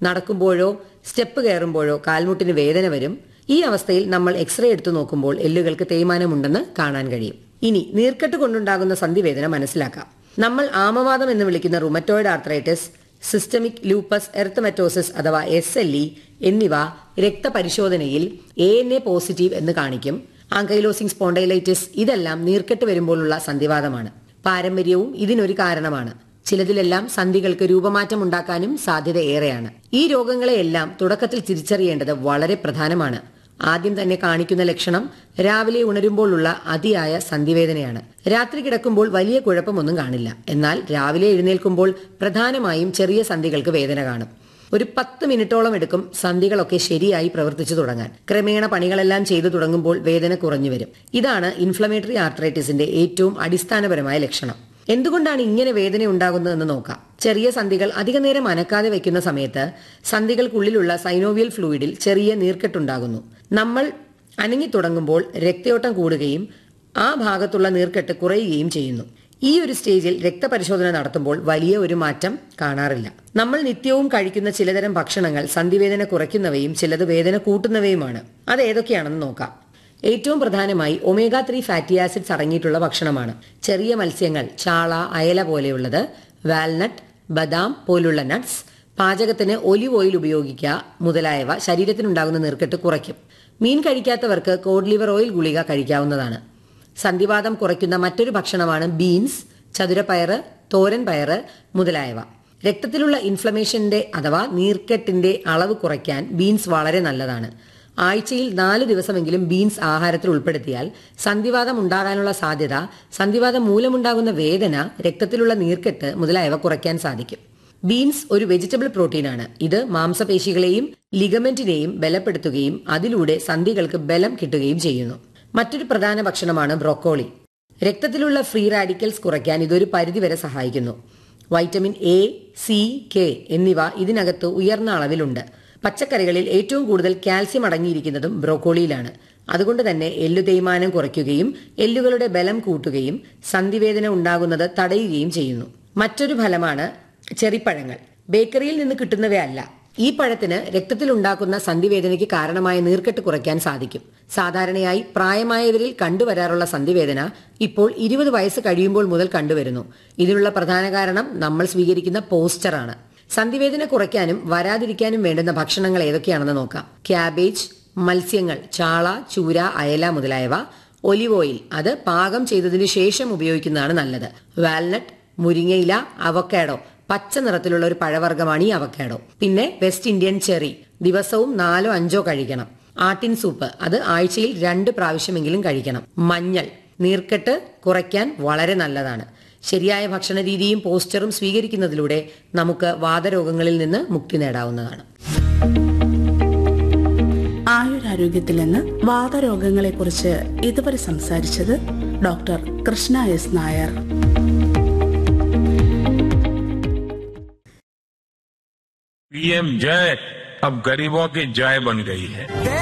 നടക്കുമ്പോഴോ step കയറുമ്പോഴോ കാൽമുട്ടിന് വേദന വരും ഈ അവസ്ഥയിൽ നമ്മൾ എക്സ്റേ എടുത്തു നോക്കുമ്പോൾ എല്ലുകൾക്ക് തേയ്മാനമുണ്ടെന്ന് കാണാൻ കഴിയും ഇനി നീർക്കെട്ട് കൊണ്ടുണ്ടാകുന്ന സന്ധിവേദന മനസ്സിലാക്കാം നമ്മൾ ആമവാദം എന്ന് വിളിക്കുന്ന rheumatoid arthritis systemic lupus erythematosus അഥവാ എസ് എൽ ഇ എന്നിവ രക്തപരിശോധനയിൽ എ എൻ എ പോസിറ്റീവ് എന്ന് കാണിക്കും ആങ്കൈലോസിംഗ് സ്പോണ്ടൈലൈറ്റിസ് ഇതെല്ലാം നീർക്കെട്ട് വരുമ്പോഴുള്ള സന്ധിവാദമാണ് പാരമ്പര്യവും ഇതിനൊരു കാരണമാണ് ചിലതിലെല്ലാം സന്ധികൾക്ക് രൂപമാറ്റം ഉണ്ടാക്കാനും സാധ്യത ഏറെയാണ് ഈ രോഗങ്ങളെയെല്ലാം തുടക്കത്തിൽ തിരിച്ചറിയേണ്ടത് വളരെ പ്രധാനമാണ് ആദ്യം തന്നെ കാണിക്കുന്ന ലക്ഷണം രാവിലെ ഉണരുമ്പോഴുള്ള അതിയായ സന്ധിവേദനയാണ് രാത്രി കിടക്കുമ്പോൾ വലിയ കുഴപ്പമൊന്നും കാണില്ല എന്നാൽ രാവിലെ എഴുന്നേൽക്കുമ്പോൾ പ്രധാനമായും ചെറിയ സന്ധികൾക്ക് വേദന കാണും ഒരു പത്ത് മിനിറ്റോളം എടുക്കും സന്ധികളൊക്കെ ശരിയായി പ്രവർത്തിച്ചു തുടങ്ങാൻ ക്രമേണ പണികളെല്ലാം ചെയ്തു തുടങ്ങുമ്പോൾ വേദന കുറഞ്ഞു വരും ഇതാണ് ഇൻഫ്ലമേറ്ററി ആർത്രൈറ്റിസിന്റെ ഏറ്റവും അടിസ്ഥാനപരമായ ലക്ഷണം എന്തുകൊണ്ടാണ് ഇങ്ങനെ വേദന ഉണ്ടാകുന്നതെന്ന് നോക്കാം ചെറിയ സന്ധികൾ അധിക നേരം അനക്കാതെ വെക്കുന്ന സമയത്ത് സന്ധികൾക്കുള്ളിലുള്ള സൈനോവിയൽ ഫ്ലൂയിഡിൽ ചെറിയ നീർക്കെട്ടുണ്ടാകുന്നു നമ്മൾ അനങ്ങി തുടങ്ങുമ്പോൾ രക്തയോട്ടം കൂടുകയും ആ ഭാഗത്തുള്ള നീർക്കെട്ട് കുറയുകയും ചെയ്യുന്നു ഈ ഒരു സ്റ്റേജിൽ രക്തപരിശോധന നടത്തുമ്പോൾ വലിയ ഒരു മാറ്റം കാണാറില്ല നമ്മൾ നിത്യവും കഴിക്കുന്ന ചിലതരം ഭക്ഷണങ്ങൾ സന്ധിവേദന കുറയ്ക്കുന്നവയും ചിലത് വേദന കൂട്ടുന്നവയുമാണ് അത് ഏതൊക്കെയാണെന്ന് നോക്കാം ഏറ്റവും പ്രധാനമായി ഒമേഗ ത്രീ ഫാറ്റി ആസിഡ്സ് അടങ്ങിയിട്ടുള്ള ഭക്ഷണമാണ് ചെറിയ മത്സ്യങ്ങൾ ചാള അയല പോലെയുള്ളത് വാൽനട്ട് ബദാം പോലുള്ള നട്ട്സ് പാചകത്തിന് ഒലിവ് ഓയിൽ ഉപയോഗിക്കുക മുതലായവ ശരീരത്തിനുണ്ടാകുന്ന നീർക്കെട്ട് കുറയ്ക്കും മീൻ കഴിക്കാത്തവർക്ക് കോഡ് ലിവർ ഓയിൽ ഗുളിക കഴിക്കാവുന്നതാണ് സന്ധിവാദം കുറയ്ക്കുന്ന മറ്റൊരു ഭക്ഷണമാണ് ബീൻസ് ചതുരപ്പയറ് തോരൻ പയറ് മുതലായവ രക്തത്തിലുള്ള ഇൻഫ്ലമേഷന്റെ അഥവാ നീർക്കെട്ടിന്റെ അളവ് കുറയ്ക്കാൻ ബീൻസ് വളരെ നല്ലതാണ് ആഴ്ചയിൽ നാല് ദിവസമെങ്കിലും ബീൻസ് ആഹാരത്തിൽ ഉൾപ്പെടുത്തിയാൽ സന്ധിവാദം ഉണ്ടാകാനുള്ള സാധ്യത സന്ധിവാദം മൂലമുണ്ടാകുന്ന വേദന രക്തത്തിലുള്ള നീർക്കെട്ട് മുതലായവ കുറയ്ക്കാൻ സാധിക്കും ബീൻസ് ഒരു വെജിറ്റബിൾ പ്രോട്ടീനാണ് ഇത് മാംസപേശികളെയും ലിഗമെന്റിനെയും ബലപ്പെടുത്തുകയും അതിലൂടെ സന്ധികൾക്ക് ബലം കിട്ടുകയും ചെയ്യുന്നു മറ്റൊരു പ്രധാന ഭക്ഷണമാണ് ബ്രോക്കോളി രക്തത്തിലുള്ള ഫ്രീ റാഡിക്കൽസ് കുറയ്ക്കാൻ ഇതൊരു പരിധിവരെ സഹായിക്കുന്നു വൈറ്റമിൻ എ സി കെ എന്നിവ ഇതിനകത്ത് ഉയർന്ന അളവിലുണ്ട് പച്ചക്കറികളിൽ ഏറ്റവും കൂടുതൽ കാൽസ്യം അടങ്ങിയിരിക്കുന്നതും ബ്രോക്കോളിയിലാണ് അതുകൊണ്ട് തന്നെ എല്ലു തേയ്മാനം കുറയ്ക്കുകയും എല്ലുകളുടെ ബലം കൂട്ടുകയും സന്ധിവേദന ഉണ്ടാകുന്നത് തടയുകയും ചെയ്യുന്നു മറ്റൊരു ഫലമാണ് ചെറിപ്പഴങ്ങൾ ബേക്കറിയിൽ നിന്ന് കിട്ടുന്നവയല്ല ഈ പഴത്തിന് രക്തത്തിൽ ഉണ്ടാക്കുന്ന സന്ധിവേദനയ്ക്ക് കാരണമായ നീർക്കെട്ട് കുറയ്ക്കാൻ സാധിക്കും സാധാരണയായി പ്രായമായവരിൽ കണ്ടുവരാറുള്ള സന്ധിവേദന ഇപ്പോൾ ഇരുപത് വയസ്സ് കഴിയുമ്പോൾ മുതൽ കണ്ടുവരുന്നു ഇതിനുള്ള പ്രധാന കാരണം നമ്മൾ സ്വീകരിക്കുന്ന പോസ്റ്ററാണ് സന്ധിവേദന കുറയ്ക്കാനും വരാതിരിക്കാനും വേണ്ടുന്ന ഭക്ഷണങ്ങൾ ഏതൊക്കെയാണെന്ന് നോക്കാം ക്യാബേജ് മത്സ്യങ്ങൾ ചാള ചൂര അയല മുതലായവ ഒലിവ് ഓയിൽ അത് പാകം ചെയ്തതിനു ശേഷം ഉപയോഗിക്കുന്നതാണ് നല്ലത് വാൽനട്ട് മുരിങ്ങയില അവക്കാഡോ പച്ച നിറത്തിലുള്ള ഒരു പഴവർഗ്ഗമാണ് ഈ അവക്കാഡോ പിന്നെ വെസ്റ്റ് ഇന്ത്യൻ ചെറി ദിവസവും നാലോ അഞ്ചോ കഴിക്കണം ആട്ടിൻ സൂപ്പ് അത് ആഴ്ചയിൽ രണ്ട് പ്രാവശ്യമെങ്കിലും കഴിക്കണം മഞ്ഞൾ നീർക്കെട്ട് കുറയ്ക്കാൻ വളരെ നല്ലതാണ് ശരിയായ ഭക്ഷണ രീതിയും പോസ്റ്ററും സ്വീകരിക്കുന്നതിലൂടെ നമുക്ക് വാതരോഗങ്ങളിൽ നിന്ന് മുക്തി നേടാവുന്നതാണ് ആയുരാരോഗ്യത്തിൽ നിന്ന് വാതരോഗങ്ങളെക്കുറിച്ച് ഇതുവരെ സംസാരിച്ചത് doctor Krishna S Nair PM जय अब गरीबों की जय बन गई है